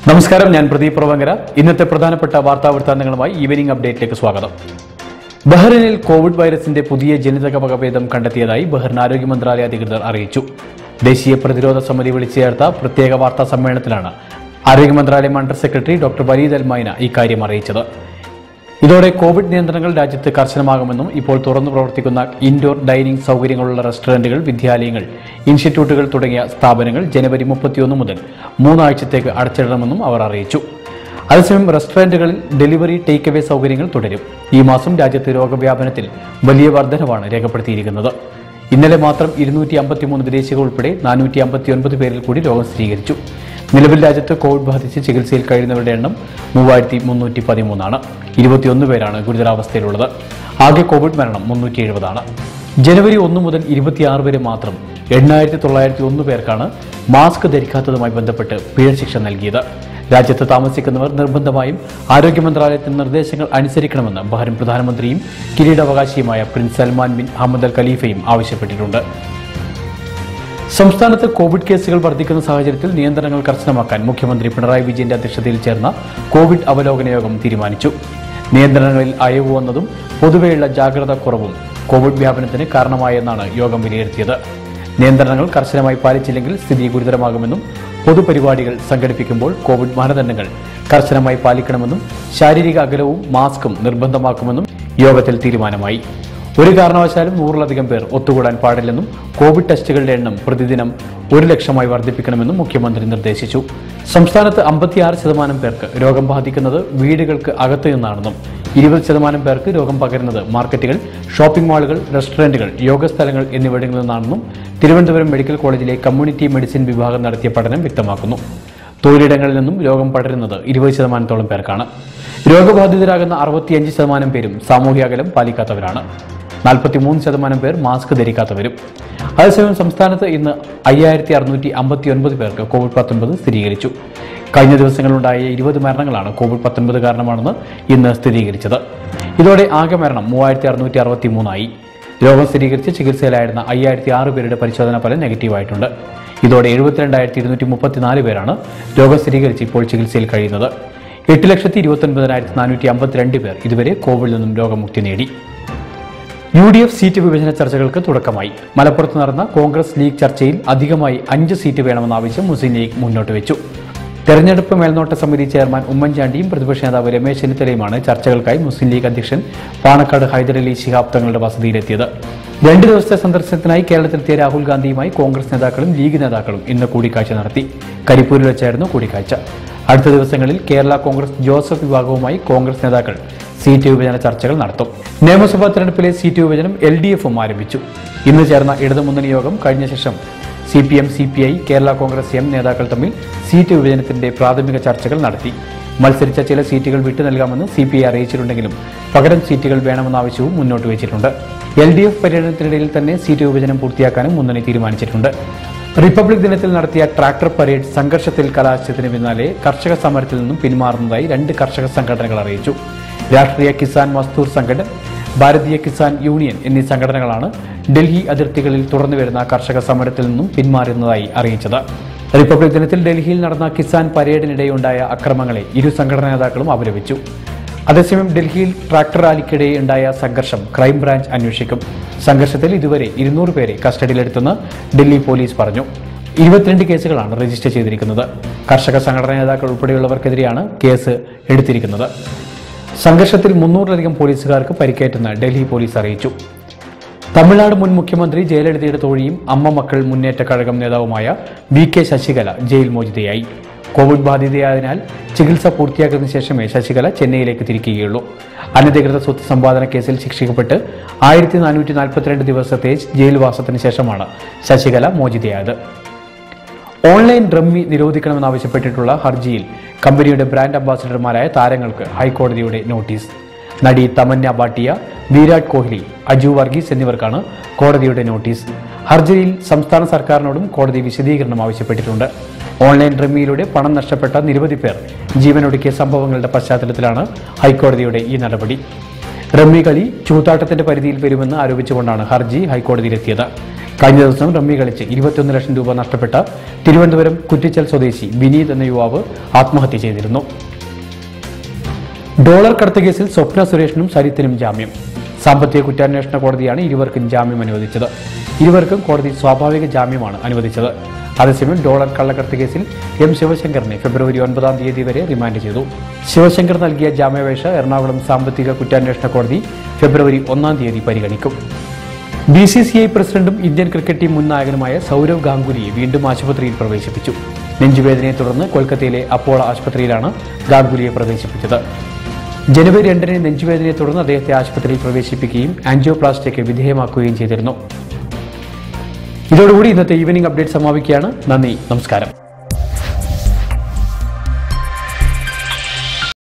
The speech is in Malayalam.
നമസ്കാരം ഞാൻ പ്രദീപ് പ്രവങ്കര ഇന്നത്തെ പ്രധാനപ്പെട്ട വാർത്താ വൃത്താന്തങ്ങളുമായി ഈവനിംഗ് അപ്ഡേറ്റിലേക്ക് സ്വാഗതം ബഹ്റിനിൽ കോവിഡ് വൈറസിന്റെ പുതിയ ജനിതക വകഭേദം കണ്ടെത്തിയതായി ബഹ്റിൻ ആരോഗ്യ മന്ത്രാലയ അധികൃതർ അറിയിച്ചു ദേശീയ പ്രതിരോധ സമിതി വിളിച്ചു ചേർത്ത പ്രത്യേക വാർത്താ സമ്മേളനത്തിലാണ് ആരോഗ്യ മന്ത്രാലയം under secretary doctor Waleed Al Manea ഇക്കാര്യം അറിയിച്ചത് ഇതോടെ കോവിഡ് നിയന്ത്രണങ്ങൾ രാജ്യത്ത് കർശനമാകുമെന്നും ഇപ്പോൾ തുറന്നു പ്രവർത്തിക്കുന്ന ഇൻഡോർ ഡൈനിങ് സൗകര്യങ്ങളുള്ള റെസ്റ്റോറന്റുകൾ വിദ്യാലയങ്ങൾ ഇൻസ്റ്റിറ്റ്യൂട്ടുകൾ തുടങ്ങിയ സ്ഥാപനങ്ങൾ ജനുവരി മുപ്പത്തിയൊന്ന് മുതൽ മൂന്നാഴ്ചത്തേക്ക് അടച്ചിടണമെന്നും അവർ അറിയിച്ചു അതേസമയം റെസ്റ്റോറന്റുകളിൽ ഡെലിവറി ടേക്ക് അവേ സൗകര്യങ്ങൾ തുടരും ഈ മാസം രാജ്യത്ത് രോഗവ്യാപനത്തിൽ വലിയ വർധനവാണ് രേഖപ്പെടുത്തിയിരിക്കുന്നത് ഇന്നലെ മാത്രം ഇരുന്നൂറ്റി അമ്പത്തിമൂന്ന് വിദേശികൾ ഉൾപ്പെടെ നാനൂറ്റി അമ്പത്തി ഒൻപത് പേരിൽ കൂടി രോഗം സ്ഥിരീകരിച്ചു നിലവിൽ രാജ്യത്ത് കോവിഡ് ബാധിച്ച് ചികിത്സയിൽ കഴിയുന്നവരുടെ എണ്ണം മൂവായിരത്തി മുന്നൂറ്റി പതിമൂന്നാണ് ഇരുപത്തിയൊന്ന് പേരാണ് ഗുരുതരാവസ്ഥയിലുള്ളത് ആകെ കോവിഡ് മരണം മുന്നൂറ്റി എഴുപതാണ് ജനുവരി ഒന്ന് മുതൽ ഇരുപത്തിയാറ് വരെ മാത്രം എണ്ണായിരത്തി തൊള്ളായിരത്തി ഒന്ന് പേർക്കാണ് മാസ്ക് ധരിക്കാത്തതുമായി ബന്ധപ്പെട്ട് പിഴശിക്ഷ നൽകിയത് രാജ്യത്ത് താമസിക്കുന്നവർ നിർബന്ധമായും ആരോഗ്യ മന്ത്രാലയത്തിന്റെ നിർദ്ദേശങ്ങൾ അനുസരിക്കണമെന്ന് ബഹ്റിൻ പ്രധാനമന്ത്രിയും കിരീടാവകാശിയുമായ prince Salman bin Ahmed Al ഖലീഫയും ആവശ്യപ്പെട്ടിട്ടുണ്ട് സംസ്ഥാനത്ത് കോവിഡ് കേസുകൾ വർദ്ധിക്കുന്ന സാഹചര്യത്തിൽ നിയന്ത്രണങ്ങൾ കർശനമാക്കാൻ മുഖ്യമന്ത്രി പിണറായി വിജയന്റെ അധ്യക്ഷതയിൽ ചേർന്ന കോവിഡ് അവലോകന യോഗം തീരുമാനിച്ചു നിയന്ത്രണങ്ങളിൽ അയവ് വന്നതും പൊതുവെയുള്ള ജാഗ്രത കുറവും കോവിഡ് വ്യാപനത്തിന് കാരണമായെന്നാണ് യോഗം വിലയിരുത്തിയത് നിയന്ത്രണങ്ങൾ കർശനമായി പാലിച്ചില്ലെങ്കിൽ സ്ഥിതി ഗുരുതരമാകുമെന്നും പൊതുപരിപാടികൾ സംഘടിപ്പിക്കുമ്പോൾ കോവിഡ് മാനദണ്ഡങ്ങൾ കർശനമായി പാലിക്കണമെന്നും ശാരീരിക അകലവും മാസ്കും നിർബന്ധമാക്കുമെന്നും യോഗത്തിൽ തീരുമാനമായി ഒരു കാരണവശാലും നൂറിലധികം പേർ ഒത്തുകൂടാൻ പാടില്ലെന്നും കോവിഡ് ടെസ്റ്റുകളുടെ എണ്ണം പ്രതിദിനം ഒരു ലക്ഷമായി വർദ്ധിപ്പിക്കണമെന്നും മുഖ്യമന്ത്രി നിർദ്ദേശിച്ചു സംസ്ഥാനത്ത് അമ്പത്തിയാറ് ശതമാനം പേർക്ക് രോഗം ബാധിക്കുന്നത് വീടുകൾക്ക് അകത്തു നിന്നാണെന്നും ഇരുപത് ശതമാനം പേർക്ക് രോഗം പകരുന്നത് മാർക്കറ്റുകൾ ഷോപ്പിംഗ് മാളുകൾ റെസ്റ്റോറന്റുകൾ യോഗസ്ഥലങ്ങൾ എന്നിവിടങ്ങളിൽ നിന്നാണെന്നും തിരുവനന്തപുരം മെഡിക്കൽ കോളേജിലെ കമ്മ്യൂണിറ്റി മെഡിസിൻ വിഭാഗം നടത്തിയ പഠനം വ്യക്തമാക്കുന്നു തൊഴിലിടങ്ങളിൽ നിന്നും രോഗം പടരുന്നത് ഇരുപത് ശതമാനത്തോളം പേർക്കാണ് രോഗബാധിതരാകുന്ന അറുപത്തിയഞ്ച് ശതമാനം പേരും സാമൂഹ്യ അകലം പാലിക്കാത്തവരാണ് നാൽപ്പത്തിമൂന്ന് ശതമാനം പേർ മാസ്ക് ധരിക്കാത്തവരും അതേസമയം സംസ്ഥാനത്ത് ഇന്ന് അയ്യായിരത്തി അറുന്നൂറ്റി അമ്പത്തി ഒൻപത് പേർക്ക് കോവിഡ് പത്തൊൻപത് സ്ഥിരീകരിച്ചു കഴിഞ്ഞ ദിവസങ്ങളിലുണ്ടായ ഇരുപത് മരണങ്ങളാണ് കോവിഡ് പത്തൊൻപത് കാരണമാണെന്ന് ഇന്ന് സ്ഥിരീകരിച്ചത് ഇതോടെ ആകെ മരണം മൂവായിരത്തി അറുന്നൂറ്റി അറുപത്തി മൂന്നായി രോഗം സ്ഥിരീകരിച്ച് ചികിത്സയിലായിരുന്ന അയ്യായിരത്തി ആറ് പേരുടെ പരിശോധനാ ഫലം നെഗറ്റീവായിട്ടുണ്ട് ഇതോടെ എഴുപത്തിരണ്ടായിരത്തി ഇരുന്നൂറ്റി മുപ്പത്തിനാല് പേരാണ് രോഗം സ്ഥിരീകരിച്ച് ഇപ്പോൾ ചികിത്സയിൽ കഴിയുന്നത് എട്ട് ലക്ഷത്തി ഇരുപത്തൊൻപതിനായിരത്തി നാനൂറ്റി അമ്പത്തിരണ്ട് പേർ ഇതുവരെ കോവിഡിൽ നിന്നും രോഗമുക്തി നേടി യു ഡി എഫ് സീറ്റ് വിഭജന ചർച്ചകൾക്ക് തുടക്കമായി മലപ്പുറത്ത് നടന്ന കോൺഗ്രസ് ലീഗ് ചർച്ചയിൽ അധികമായി അഞ്ച് സീറ്റ് വേണമെന്ന ആവശ്യം മുസ്ലിം ലീഗ് മുന്നോട്ട് വെച്ചു തെരഞ്ഞെടുപ്പ് മേൽനോട്ട സമിതി ചെയർമാൻ ഉമ്മൻചാണ്ടിയും പ്രതിപക്ഷ നേതാവ് രമേശ് ചെന്നിത്തലയുമാണ് ചർച്ചകൾക്കായി മുസ്ലിം ലീഗ് അധ്യക്ഷൻ പാണക്കാട് ഹൈദരലി ശിഹാബ് തങ്ങളുടെ വസതിയിലെത്തിയത് രണ്ട് ദിവസത്തെ സന്ദർശനത്തിനായി കേരളത്തിലെത്തിയ രാഹുൽ ഗാന്ധിയുമായി കോൺഗ്രസ് നേതാക്കളും ലീഗ് നേതാക്കളും ഇന്ന് കൂടിക്കാഴ്ച നടത്തി കരിപ്പൂരിൽ വെച്ചായിരുന്നു കൂടിക്കാഴ്ച അടുത്ത ദിവസങ്ങളിൽ കേരള കോൺഗ്രസ് ജോസഫ് വിഭാഗവുമായി കോൺഗ്രസ് നേതാക്കൾ സീറ്റ് വിഭജന ചർച്ചകൾ നടത്തും നിയമസഭാ തെരഞ്ഞെടുപ്പിലെ സീറ്റ് വിഭജനം എൽ ഡി എഫും ആരംഭിച്ചു ഇന്ന് ചേർന്ന ഇടതുമുന്നണി യോഗം കഴിഞ്ഞ ശേഷം C P M C P I Kerala Congress M നേതാക്കൾ തമ്മിൽ സീറ്റ് വിഭജനത്തിന്റെ പ്രാഥമിക ചർച്ചകൾ നടത്തി മത്സരിച്ച ചില സീറ്റുകൾ വിട്ടു നൽകാമെന്ന് സി പി ഐ അറിയിച്ചിട്ടുണ്ടെങ്കിലും പകരം സീറ്റുകൾ വേണമെന്ന ആവശ്യവും മുന്നോട്ട് വെച്ചിട്ടുണ്ട് എൽ ഡി എഫ് പര്യടനത്തിനിടയിൽ തന്നെ സീറ്റ് വിഭജനം പൂർത്തിയാക്കാനും മുന്നണി തീരുമാനിച്ചിട്ടുണ്ട് റിപ്പബ്ലിക് ദിനത്തിൽ നടത്തിയ ട്രാക്ടർ പരേഡ് സംഘർഷത്തിൽ കലാശത്തിന് പിന്നാലെ കർഷക സമരത്തിൽ നിന്നും പിന്മാറുന്നതായി രണ്ട് കർഷക സംഘടനകൾ അറിയിച്ചു രാഷ്ട്രീയ കിസാൻ മസ്ദൂർ സംഘടന ഭാരതീയ കിസാൻ യൂണിയൻ എന്നീ സംഘടനകളാണ് ഡൽഹി അതിർത്തികളിൽ തുടർന്നുവരുന്ന കർഷക സമരത്തിൽ നിന്നും പിന്മാറുന്നതായി അറിയിച്ചത് റിപ്പബ്ലിക് ദിനത്തിൽ ഡൽഹിയിൽ നടന്ന കിസാൻ പരേഡിനിടെയുണ്ടായ അക്രമങ്ങളെ ഇരു സംഘടനാ നേതാക്കളും അപലപിച്ചു അതേസമയം ഡൽഹിയിൽ ട്രാക്ടർ റാലിക്കിടെ ഉണ്ടായ സംഘർഷം ക്രൈംബ്രാഞ്ച് അന്വേഷിക്കും സംഘർഷത്തിൽ ഇതുവരെ ഇരുന്നൂറ് പേരെ കസ്റ്റഡിയിലെടുത്തെന്ന് ഡൽഹി പോലീസ് പറഞ്ഞു ഇരുപത്തിരണ്ട് കേസുകളാണ് രജിസ്റ്റർ ചെയ്തിരിക്കുന്നത് കർഷക സംഘടനാ നേതാക്കൾ ഉൾപ്പെടെയുള്ളവർക്കെതിരെയാണ് കേസ് എടുത്തിരിക്കുന്നത് സംഘർഷത്തിൽ മുന്നൂറിലധികം പോലീസുകാർക്ക് പരിക്കേറ്റെന്ന് ഡൽഹി പോലീസ് അറിയിച്ചു തമിഴ്നാട് മുൻ മുഖ്യമന്ത്രി ജയലളിതയുടെ തോഴിയും അമ്മ മക്കൾ മുന്നേറ്റ കഴകം നേതാവുമായ വി കെ ശശികല ജയിൽ മോചിതയായി കോവിഡ് ബാധിതയായതിനാൽ ചികിത്സ പൂർത്തിയാക്കിയതിനു ശേഷമേ ശശികല ചെന്നൈയിലേക്ക് തിരിക്കുകയുള്ളൂ അനധികൃത സ്വത്ത് സമ്പാദന കേസിൽ ശിക്ഷിക്കപ്പെട്ട് ആയിരത്തി നാനൂറ്റി നാൽപ്പത്തിരണ്ട് ദിവസത്തെ ജയിൽവാസത്തിന് ശേഷമാണ് ശശികല മോചിതയായത് ഓൺലൈൻ റമ്മി നിരോധിക്കണമെന്നാവശ്യപ്പെട്ടിട്ടുള്ള ഹർജിയിൽ കമ്പനിയുടെ ബ്രാൻഡ് അംബാസിഡർമാരായ താരങ്ങൾക്ക് ഹൈക്കോടതിയുടെ നോട്ടീസ് നടി തമന്ന ഭാട്ടിയ വിരാട് കോഹ്ലി അജു വർഗീസ് എന്നിവർക്കാണ് കോടതിയുടെ നോട്ടീസ് ഹർജിയിൽ സംസ്ഥാന സർക്കാരിനോടും കോടതി വിശദീകരണം ആവശ്യപ്പെട്ടിട്ടുണ്ട് ഓൺലൈൻ റമ്മിയിലൂടെ പണം നഷ്ടപ്പെട്ട നിരവധി പേർ ജീവനൊടുക്കിയ സംഭവങ്ങളുടെ പശ്ചാത്തലത്തിലാണ് ഹൈക്കോടതിയുടെ ഈ നടപടി റമ്മി കളി ചൂതാട്ടത്തിന്റെ പരിധിയിൽ വരുമെന്ന് ആരോപിച്ചുകൊണ്ടാണ് ഹർജി ഹൈക്കോടതിയിലെത്തിയത് കഴിഞ്ഞ ദിവസം റമ്മി കളിച്ച് ഇരുപത്തിയൊന്ന് ലക്ഷം രൂപ നഷ്ടപ്പെട്ട തിരുവനന്തപുരം കുറ്റിച്ചൽ സ്വദേശി വിനീത് എന്ന യുവാവ് ആത്മഹത്യ ചെയ്തിരുന്നു ഡോളർ കടത്ത് കേസിൽ സ്വപ്ന സുരേഷിനും സരിത്തിനും ജാമ്യം സാമ്പത്തിക കുറ്റാന്വേഷണ കോടതിയാണ് ഇരുവർക്കും ജാമ്യം അനുവദിച്ചത് ഇരുവർക്കും കോടതി സ്വാഭാവിക ജാമ്യമാണ് അനുവദിച്ചത് അതേസമയം ഡോളർ കള്ളക്കടത്ത് കേസിൽ എം ശിവശങ്കറിനെ ഫെബ്രുവരി ഒൻപതാം തീയതി വരെ റിമാൻഡ് ചെയ്തു ശിവശങ്കർ നൽകിയ ജാമ്യാപേക്ഷ എറണാകുളം സാമ്പത്തിക കുറ്റാന്വേഷണ കോടതി ഫെബ്രുവരി ഒന്നാം തീയതി പരിഗണിക്കും ബി സി സി ഐ പ്രസിഡന്റും ഇന്ത്യൻ ക്രിക്കറ്റ് ടീം മുൻ നായകനുമായ സൗരവ് ഗാംഗുലിയെ വീണ്ടും ആശുപത്രിയിൽ പ്രവേശിപ്പിച്ചു നെഞ്ചുവേദനയെ തുടർന്ന് കൊൽക്കത്തയിലെ അപ്പോള ആശുപത്രിയിലാണ് ഗാംഗുലിയെ പ്രവേശിപ്പിച്ചത് ജനുവരി രണ്ടിന് നെഞ്ചുവേദനയെ തുടർന്ന് അദ്ദേഹത്തെ ആശുപത്രിയിൽ പ്രവേശിപ്പിക്കുകയും ആൻജിയോപ്ലാസ്റ്റിക്ക് വിധേയമാക്കുകയും ചെയ്തിരുന്നു ഇതോടുകൂടി ഇന്നത്തെ ഈവനിംഗ് അപ്ഡേറ്റ് സമാപിക്കുകയാണ് നന്ദി നമസ്കാരം